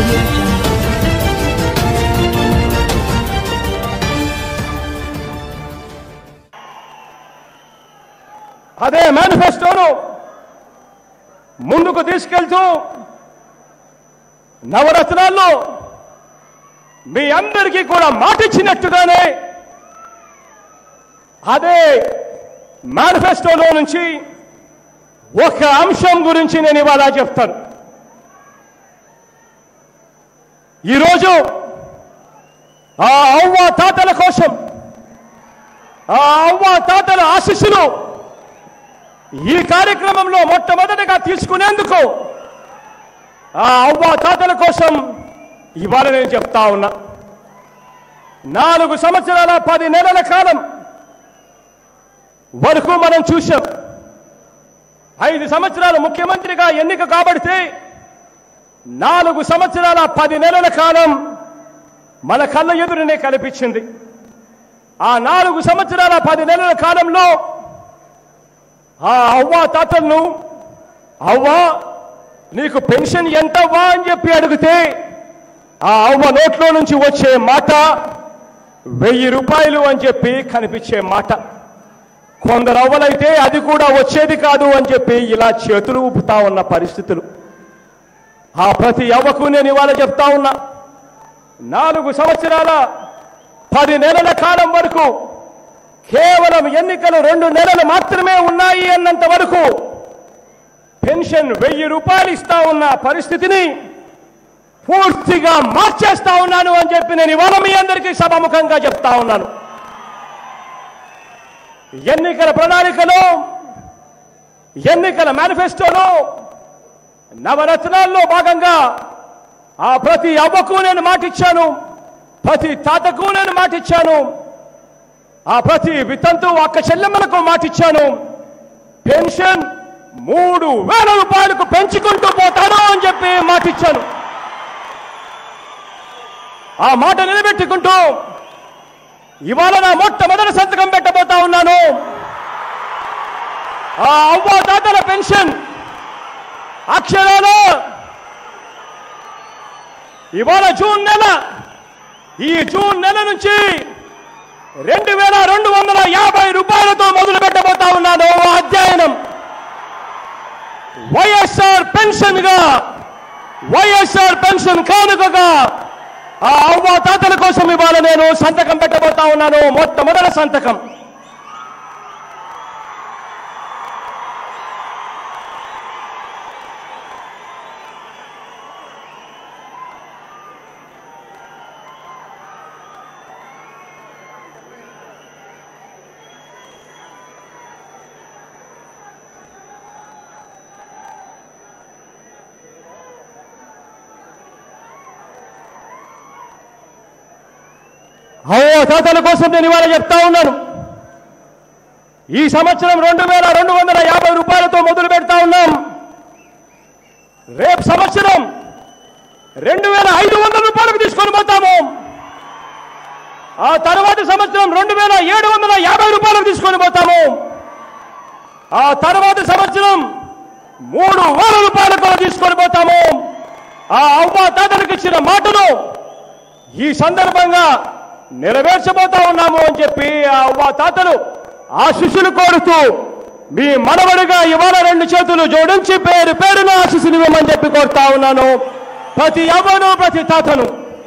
audio jungle. అదే మేనిఫెస్టోను ముందుకు తీసుకెళ్తూ నవరత్నాల్లో మీ అందరికీ కూడా మాటిచ్చినట్టుగానే అదే మేనిఫెస్టోలో నుంచి ఒక అంశం గురించి నేను ఇవాళ చెప్తాను ఈరోజు ఆ అవ్వ తాతల కోసం ఆ అవ్వ తాతల ఆశీస్సులు ఈ కార్యక్రమంలో మొట్టమొదటిగా తీసుకునేందుకు ఆ అవ్వ తాతల కోసం ఇవాళ నేను చెప్తా ఉన్నా నాలుగు సంవత్సరాల పది నెలల కాలం వరకు మనం చూశాం ఐదు సంవత్సరాలు ముఖ్యమంత్రిగా ఎన్నిక కాబడితే నాలుగు సంవత్సరాల పది నెలల కాలం మన కళ్ళ ఎదురునే కనిపించింది ఆ నాలుగు సంవత్సరాల పది నెలల కాలంలో ఆ అవ్వ తాతలను అవ్వ నీకు పెన్షన్ ఎంతవ్వా అని చెప్పి అడిగితే ఆ అవ్వ నోట్లో నుంచి వచ్చే మాట వెయ్యి రూపాయలు అని చెప్పి కనిపించే మాట కొందరు అవ్వలైతే అది కూడా వచ్చేది కాదు అని చెప్పి ఇలా చేతులు ఊపుతా ఉన్న పరిస్థితులు ఆ ప్రతి అవ్వకు నేను ఇవాళ చెప్తా ఉన్నా నాలుగు సంవత్సరాల పది నెలల కాలం వరకు కేవలం ఎన్నికలు రెండు నెలలు మాత్రమే ఉన్నాయి అన్నంత వరకు పెన్షన్ వెయ్యి రూపాయలు ఇస్తా ఉన్న పరిస్థితిని పూర్తిగా మార్చేస్తా ఉన్నాను అని చెప్పి నేను ఇవాళ మీ అందరికీ సభాముఖంగా చెప్తా ఉన్నాను ఎన్నికల ప్రణాళికలో ఎన్నికల మేనిఫెస్టోలో నవరత్నాల్లో భాగంగా ఆ ప్రతి అవ్వకు నేను మాటిచ్చాను ప్రతి తాతకు నేను మాటిచ్చాను ఆ ప్రతి వితంతు అక్క చెల్లెమ్మలకు మాటిచ్చాను పెన్షన్ మూడు వేల రూపాయలకు పెంచుకుంటూ పోతాను అని చెప్పి మాటిచ్చాను ఆ మాట నిలబెట్టుకుంటూ ఇవాళ నా మొట్టమొదటి సంతకం పెట్టబోతా ఉన్నాను ఆ అవ్వ తాతల పెన్షన్ అక్షరాల ఇవాళ జూన్ నెల ఈ జూన్ నెల నుంచి రెండు వేల రెండు వందల యాభై రూపాయలతో మొదలు పెట్టబోతా ఉన్నాను ఓ అధ్యయనం వైఎస్ఆర్ పెన్షన్ గా వైఎస్ఆర్ పెన్షన్ కానుకగా ఆ అవ్వ తాతల కోసం ఇవాళ నేను సంతకం పెట్టబోతా ఉన్నాను మొట్టమొదటి సంతకం అవ్వ తాతల కోసం నేను ఇవాళ చెప్తా ఉన్నాను ఈ సంవత్సరం రెండు వేల రెండు వందల యాభై రూపాయలతో మొదలు పెడతా ఉన్నాం రేపు సంవత్సరం రెండు వేల ఐదు వందల రూపాయలకు తీసుకొని పోతాము ఆ తర్వాతి సంవత్సరం రెండు వేల ఏడు వందల యాభై రూపాయలకు తీసుకొని పోతాము ఆ తర్వాతి సంవత్సరం మూడు వేల రూపాయలకు తీసుకొని పోతాము ఆ అవ్వ తాతలకు ఇచ్చిన మాటను ఈ సందర్భంగా నెరవేర్చబోతా ఉన్నాము అని చెప్పి ఆ అవ్వ తాతలు ఆశిస్సులు కోరుతూ మీ మనవడిగా ఇవాళ రెండు చేతులు జోడించి పేరు పేరున ఆశిస్సులు ఇవ్వమని చెప్పి కోరుతా ఉన్నాను ప్రతి అవ్వను ప్రతి తాతను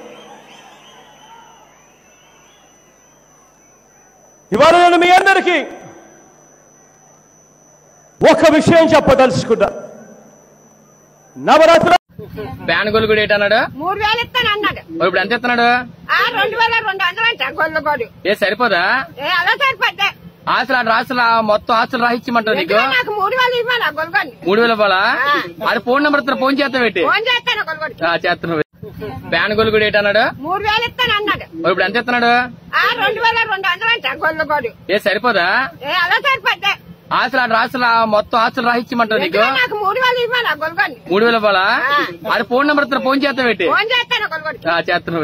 ఇవాళ నేను మీ అందరికీ ఒక విషయం చెప్పదలుచుకున్నా నవరాత్ర ఫ్యాన్ గోలు కూడా ఏంటన్నాడు మూడు వేలు ఇస్తాను అన్నాడు మరి ఇప్పుడు ఎంత ఇస్తున్నాడు ఆ రెండు వేల రెండు వందలు అంట గొల్ల గోడు ఏ సరిపోదా ఏ అలా సరిపోద్ది ఆస్తులు అటు రాస్తులు మొత్తం ఆస్తులు రాసిచ్చమంటావు నీకు ఎందుకంటే నాకు మూడు వేలు ఇవ్వాలి గొల్గొని మూడు వేల పోలా అది ఫోన్ నెంబర్ ఇస్తున్నా ఫోన్ చేస్తా పెట్టి ఫోన్ చేస్తాను గొల్గొడి ఆ, చేస్తున్నావు ఫ్యాన్ గోలు కూడా ఏంటన్నాడు మూడు వేలు ఇస్తాను అన్నాడు మరి ఇప్పుడు ఎంత ఇస్తున్నాడు ఆ రెండు వేల రెండు వందలు అంట గొల్ల గోడు ఏ సరిపోదా ఏ అలా సరిపోద్ది ఆస్తులు అటు రాస్తులు మొత్తం ఆస్తులు రాసిచ్చమంటావు నీకు ఎందుకంటే నాకు మూడు వేలు ఇవ్వాలి గొల్గొని మూడు వేల పోలా అది ఫోన్ నెంబర్ ఇస్తున్నా ఫోన్ చేస్తా పెట్టి ఫోన్ చేస్తాను గొల్గొడి ఆ, చేస్తున్నావు